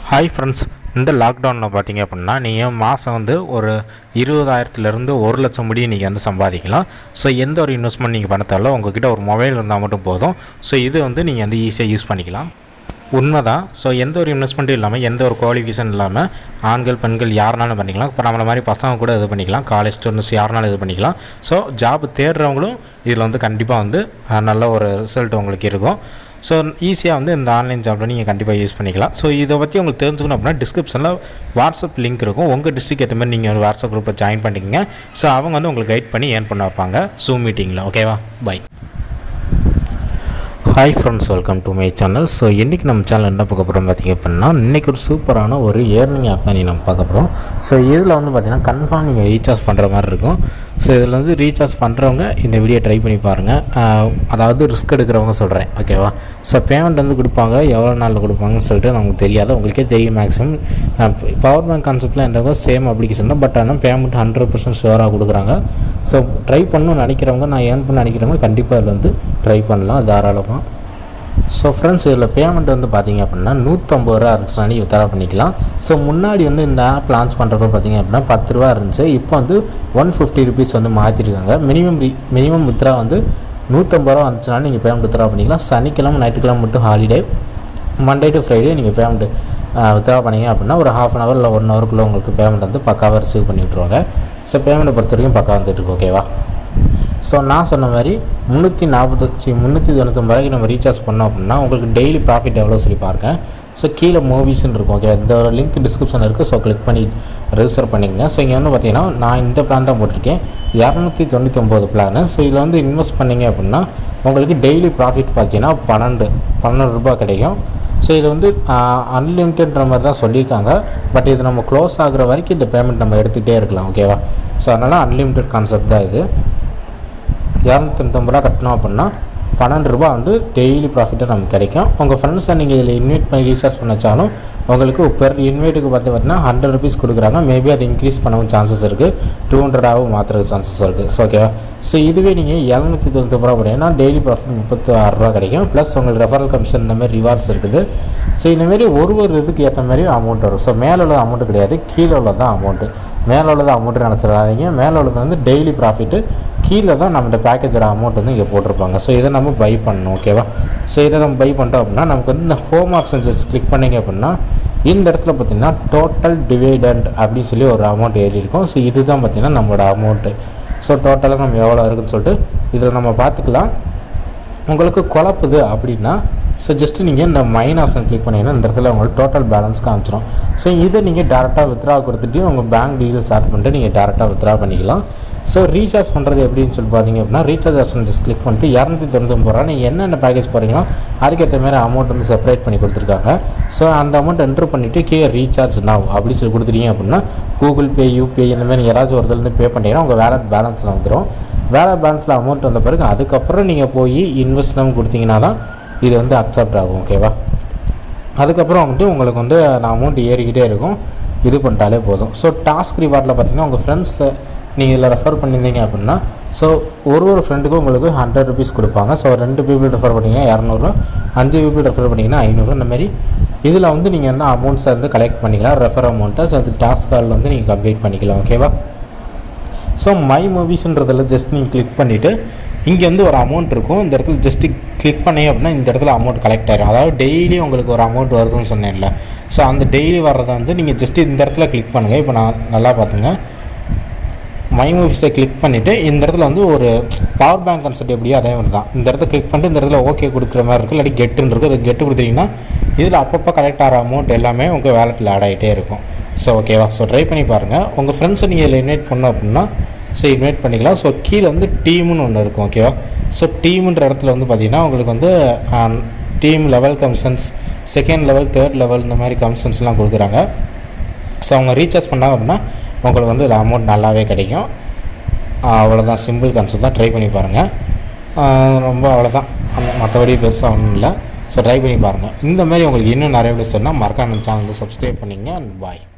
hi friends இந்த லாக்டவுனில் பார்த்தீங்க அப்படின்னா நீங்கள் மாதம் வந்து ஒரு இருபதாயிரத்துலேருந்து ஒரு லட்சம் முடியும் நீங்கள் வந்து சம்பாதிக்கலாம் ஸோ எந்த ஒரு இன்வெஸ்ட்மெண்ட் நீங்கள் பண்ண தேவையில்ல உங்ககிட்ட ஒரு மொபைல் இருந்தால் மட்டும் போதும் ஸோ இது வந்து நீங்கள் வந்து ஈஸியாக யூஸ் பண்ணிக்கலாம் உண்மைதான் ஸோ எந்த ஒரு இன்வெஸ்ட்மெண்ட்டும் இல்லாமல் எந்த ஒரு குவாலிஃபிகேஷன் இல்லாமல் ஆண்கள் பெண்கள் யாருனாலும் பண்ணிக்கலாம் இப்போ நம்மள மாதிரி பசங்க கூட இது பண்ணிக்கலாம் காலேஜ் ஸ்டூடெண்ட்ஸ் யாருனாலும் இது பண்ணிக்கலாம் ஸோ ஜாப் தேடுறவங்களும் இதில் வந்து கண்டிப்பாக வந்து அஹ், நல்ல ஒரு ரிசல்ட் உங்களுக்கு இருக்கும் ஸோ ஈஸியாக வந்து இந்த ஆன்லைன் ஜாப்பில் நீங்கள் கண்டிப்பாக யூஸ் பண்ணிக்கலாம் ஸோ இதை பற்றி உங்களுக்கு தெரிஞ்சுக்கணும் அப்படின்னா டிஸ்கிரிப்ஷனில் வாட்ஸ்அப் லிங்க் இருக்கும் உங்கள் டிஸ்ட்ரிக் ஏற்ற மாதிரி நீங்கள் ஒரு வாட்ஸ்அப் குரூப்பில் ஜாயின் பண்ணிக்கங்க ஸோ அவங்க வந்து உங்களுக்கு கைட் பண்ணி ஏர்ன் பண்ண வைப்பாங்க ஜூம் மீட்டிங்கில் ஓகேவா bye hi friends welcome to my channel so இன்றைக்கி நம்ம சேனல் என்ன பார்க்க போகிறோம் பார்த்தீங்க அப்படின்னா இன்றைக்கி ஒரு சூப்பரான ஒரு ஏர்னிங் ஆப் தான் நீ நம்ம பார்க்க போகிறோம் ஸோ இதில் வந்து பார்த்தீங்கன்னா கன்ஃபார்ம் நீங்கள் ரீசார்ஜ் பண்ணுற மாதிரி இருக்கும் ஸோ இதில் வந்து ரீசார்ஜ் பண்ணுறவங்க இந்த வீடியோ ட்ரை பண்ணி பாருங்கள் ஆஹ், அதாவது ரிஸ்க் எடுக்கிறவங்க சொல்கிறேன் ஓகேவா ஸோ பேமெண்ட் வந்து கொடுப்பாங்க எவ்வளோ நாளில் கொடுப்பாங்கன்னு சொல்லிட்டு நமக்கு தெரியாது உங்களுக்கே தெரியும் மேக்ஸிமம் பவர் பேங்க் கான்செப்ட்டில் என்னதோ சேம் அப்ளிகேஷன் தான் பட் ஆனால் பேமெண்ட் ஹண்ட்ரட் பர்சன்ட் ஷுவராக கொடுக்குறாங்க ஸோ ட்ரை பண்ணணும்னு நினைக்கிறவங்க நான் ஏர்ன் பண்ண நினைக்கிறவங்க கண்டிப்பாக இதில் வந்து ட்ரை பண்ணலாம் தாராளமாக ஸோ ஃப்ரெண்ட்ஸ் இதில் பேமெண்ட் வந்து பார்த்தீங்க அப்படின்னா நூற்றம்பது ரூபா இருந்துச்சுன்னா நீங்கள் வித்ரா பண்ணிக்கலாம் ஸோ முன்னாடி வந்து இந்த ஆப் லான்ச் பண்ணுறப்ப பார்த்தீங்க அப்படின்னா பத்து ரூபா இருந்துச்சு இப்போ வந்து ஒன் ஃபிஃப்டி ருபீஸ் வந்து மாற்றிருக்காங்க மினிமம் மினிமம் வித்ரா வந்து நூற்றம்பது ரூபா வந்துச்சுனாலும் நீங்கள் பேமெண்ட் வித்ரா பண்ணிக்கலாம் சனிக்கிழமை ஞாயிற்றுக்கிழமை மட்டும் ஹாலிடே மண்டே டு ஃப்ரைடே நீங்கள் பேமெண்ட் வித்ரா பண்ணீங்க அப்படின்னா ஒரு ஹாஃப் அன் ஹவர் இல்லை ஒன் ஹவருக்குள்ளே உங்களுக்கு பேமெண்ட் வந்து பக்காவாக ரிசீவ் பண்ணி விட்ருவாங்க ஸோ பேமெண்ட்டை பொறுத்த வரைக்கும் பக்கா வந்துட்டு இருக்கு ஓகேவா ஸோ நான் சொன்ன மாதிரி முந்நூற்றி நாற்பத்தஞ்சு முந்நூற்றி தொண்ணூத்தொம்பது ரூபாய்க்கு நம்ம ரீசார்ஜ் பண்ணோம் அப்படின்னா உங்களுக்கு டெய்லி ப்ராஃபிட் எவ்வளோ சொல்லி பாருங்க ஸோ கீழே மூவிஸ்ன்னு இருக்கும் ஓகே இந்த ஒரு லிங்க் டிஸ்கிரிப்ஷனில் இருக்குது ஸோ கிளிக் பண்ணி ரெஜிஸ்டர் பண்ணிக்கங்க ஸோ இங்கே வந்து பார்த்தீங்கன்னா நான் இந்த பிளான் தான் போட்டிருக்கேன் இரநூத்தி தொண்ணூத்தொம்பது பிளானு ஸோ இதில் வந்து இன்வெஸ்ட் பண்ணீங்க அப்படின்னா உங்களுக்கு டெய்லி ப்ராஃபிட் பார்த்தீங்கன்னா பன்னெண்டு பன்னெண்டு ரூபாய் கிடைக்கும் ஸோ இது வந்து அன்லிமிட்டெட்ன்ற மாதிரி தான் சொல்லியிருக்காங்க பட் இது நம்ம க்ளோஸ் ஆகுற வரைக்கும் இந்த பேமெண்ட் நம்ம எடுத்துகிட்டே இருக்கலாம் ஓகேவா ஸோ அதனால் அன்லிமிட்டெட் கான்செப்ட் தான் இது இரநூத்தொம்பது ரூபா கட்டணும் அப்படின்னா பன்னெண்டு ரூபா வந்து டெய்லி ப்ராஃபிட்டாக நமக்கு கிடைக்கும் உங்கள் ஃப்ரெண்ட்ஸை நீங்கள் இதில் இன்வைட் பண்ணி ரீசார்ஜ் பண்ண வச்சாலும் உங்களுக்கு பெர் இன்வைட்டுக்கு பார்த்து பார்த்தீங்கன்னா ஹண்ட்ரட் ருபீஸ் கொடுக்குறாங்க மேபி அது இன்க்ரீஸ் பண்ணவும் சான்சஸ் இருக்குது டூ ஹண்ட்ரடாகவும் மாற்றுறதுக்கு சான்சஸ் இருக்குது ஸோ ஓகேவா ஸோ இதுவே நீங்கள் இரநூத்தி தொண்ணூற்றி ரூபா போனீங்கன்னா டெய்லி ப்ராஃபிட் முப்பத்தி ஆறு ரூபா கிடைக்கும் ப்ளஸ் உங்களுக்கு ரெஃபரல் கமிஷன் இந்த மாதிரி ரிவார்ட்ஸ் இருக்குது ஸோ இந்தமாரி ஒரு ஒரு இதுக்கு ஏற்ற மாதிரி அமௌண்ட் வரும் ஸோ மேலே உள்ள அமௌண்ட் கிடையாது கீழே உள்ளது தான் அமௌண்ட்டு மேலே உள்ளது அமௌண்ட்டு நினச்சிடாதீங்க மேலே உள்ளது வந்து டெய்லி ப்ராஃபிட்டு கீழே தான் நம்ம இந்த பேக்கேஜோட அமௌண்ட் வந்து இங்கே போட்டிருப்பாங்க ஸோ இதை நம்ம பை பண்ணணும் ஓகேவா ஸோ இதை நம்ம பை பண்ணிட்டோம் அப்படின்னா நமக்கு வந்து இந்த ஹோம் ஆப்ஷன்ஸஸ் கிளிக் பண்ணிங்க அப்படின்னா இந்த இடத்துல பார்த்தீங்கன்னா டோட்டல் டிவைடண்ட் அப்படின்னு சொல்லி ஒரு அமௌண்ட் ஏறி இருக்கும் ஸோ இதுதான் பார்த்தீங்கன்னா நம்மளோட அமௌண்ட்டு ஸோ டோட்டலாக நம்ம எவ்வளோ இருக்குன்னு சொல்லிட்டு இதில் நம்ம பார்த்துக்கலாம் உங்களுக்கு குழப்புது அப்படின்னா ஸோ ஜஸ்ட்டு நீங்கள் இந்த மைன் ஆப்ஷன் கிளிக் பண்ணிங்கன்னா இந்த இடத்துல உங்களுக்கு டோட்டல் பேலன்ஸ் காமிச்சிடும் ஸோ இதை நீங்கள் டேரெக்டாக வித்ரா கொடுத்துட்டு உங்கள் பேங்க் டீட்டெயில் ஸ்டார்ட் பண்ணிட்டு நீங்கள் டேரெக்டாக வித்ரா பண்ணிக்கலாம் ஸோ ரீசார்ஜ் பண்ணுறது எப்படின்னு சொல்லி பார்த்தீங்க அப்படின்னா ரீசார்ஜ் ஆப்ஷன் ஜஸ்ட் கிளிக் பண்ணிட்டு இரநூத்தி தொண்ணூத்தொம்பது ரூபா நீங்கள் என்னென்ன பேக்கேஜ் போகிறீங்களோ அதுக்கேற்ற மாதிரி அமௌண்ட் வந்து செப்பரேட் பண்ணி கொடுத்துருக்காங்க ஸோ அந்த அமௌண்ட் என்ட்ரு பண்ணிவிட்டு கீழே ரீசார்ஜ் now அப்படி சொல்லி கொடுத்துட்டீங்க அப்படின்னா கூகுள் பே யூபிஐ இந்த மாதிரி யாராச்சும் ஒருத்தர்லேருந்து பே பண்ணிட்டீங்கன்னா உங்கள் வேலட் பேலன்ஸில் வந்துடும் வேலை பேலன்ஸில் அமௌண்ட் வந்த பிறகு அதுக்கப்புறம் நீங்கள் போய் இன்வெஸ்ட்மெண்ட் கொடுத்தீங்கன்னா தான் இது வந்து அக்செப்ட் ஆகும் ஓகேவா அதுக்கப்புறம் வந்துட்டு உங்களுக்கு வந்து நான் அமௌண்ட் ஏறிக்கிட்டே இருக்கும் இது பண்ணிட்டாலே போதும் ஸோ டாஸ்க் ரிவார்டில் பார்த்தீங்கன்னா உங்கள் ஃப்ரெண்ட்ஸை நீங்கள் இதில் ரெஃபர் பண்ணியிருந்தீங்க அப்படின்னா ஸோ ஒரு ஒரு ஃப்ரெண்டுக்கும் உங்களுக்கு ஹண்ட்ரட் ருபீஸ் கொடுப்பாங்க ஸோ ரெண்டு பீப்புள் ரெஃபர் பண்ணிங்கன்னா இரநூறுவா அஞ்சு பீப்புள் ரெஃபர் பண்ணிங்கன்னா ஐநூறுரூவா இந்த மாதிரி இதில் வந்து நீங்கள் என்ன அமௌண்ட்ஸை வந்து கலெக்ட் பண்ணிக்கலாம் ரெஃபர் அமௌண்ட்டை ஸோ அது டாஸ்க் கால் வந்து நீங்கள் கம்ப்ளீட் பண்ணிக்கலாம் ஓகேவா ஸோ மை மூவிஸ்ன்றதில் ஜஸ்ட் நீங்கள் கிளிக் பண்ணிவிட்டு இங்கே வந்து ஒரு அமௌண்ட் இருக்கும் இந்த இடத்துல ஜஸ்ட்டு கிளிக் பண்ணீங்க அப்படின்னா இந்த இடத்துல அமௌண்ட் கலெக்ட் ஆயிரும் அதாவது டெய்லி உங்களுக்கு ஒரு அமௌண்ட் வருதுன்னு சொன்னேன்ல ஸோ அந்த டெய்லி வர்றதை வந்து நீங்கள் ஜஸ்ட் இந்த இடத்துல கிளிக் பண்ணுங்கள் இப்போ நான் நல்லா பார்த்துங்க மை மூவிஸை கிளிக் பண்ணிவிட்டு இந்த இடத்துல வந்து ஒரு பவர் பேங்க் கான்செப்ட் எப்படியோ அதே மாதிரி தான் இந்த இடத்த கிளிக் பண்ணிட்டு இந்த இடத்துல ஓகே கொடுக்குற மாதிரி இருக்குது இல்லாட்டி கெட்டுன்னு இருக்குது அது கெட்டு கொடுத்துட்டிங்கன்னா இதில் அப்பப்போ கலெக்ட் ஆகிற அமௌண்ட் எல்லாமே உங்கள் வேலெட்டில் ஆட் ஆகிட்டே இருக்கும் ஸோ ஓகேவா ஸோ ட்ரை பண்ணி பாருங்கள் உங்கள் ஃப்ரெண்ட்ஸை நீங்கள் இதில் இன்வைட் பண்ணோம் அப்படின்னா ஸோ இன்வைட் பண்ணிக்கலாம் ஸோ கீழே வந்து டீம்னு ஒன்று இருக்கும் ஓகேவா ஸோ டீமுன்ற இடத்துல வந்து பார்த்திங்கன்னா உங்களுக்கு வந்து team level commissions second level third level இந்த மாதிரி கமிஷன்ஸ்லாம் கொடுக்குறாங்க ஸோ அவங்க ரீசார்ஜ் பண்ணாங்க அப்படின்னா உங்களுக்கு வந்து அமௌண்ட் நல்லாவே கிடைக்கும் ஆஹ் அவ்வளோதான் சிம்பிள் கான்செப்ட் தான் ட்ரை பண்ணி பாருங்கள் ஆஹ் ரொம்ப அவ்வளோதான் மற்றபடி பெருசாக ஒன்றும் இல்லை ஸோ ட்ரை பண்ணி பாருங்கள் இந்த மாதிரி உங்களுக்கு இன்னும் நிறைய வீடியோஸ் சொன்னால் மறக்காம சேனல் வந்து சப்ஸ்கிரைப் பண்ணிங்க அண்ட் பாய்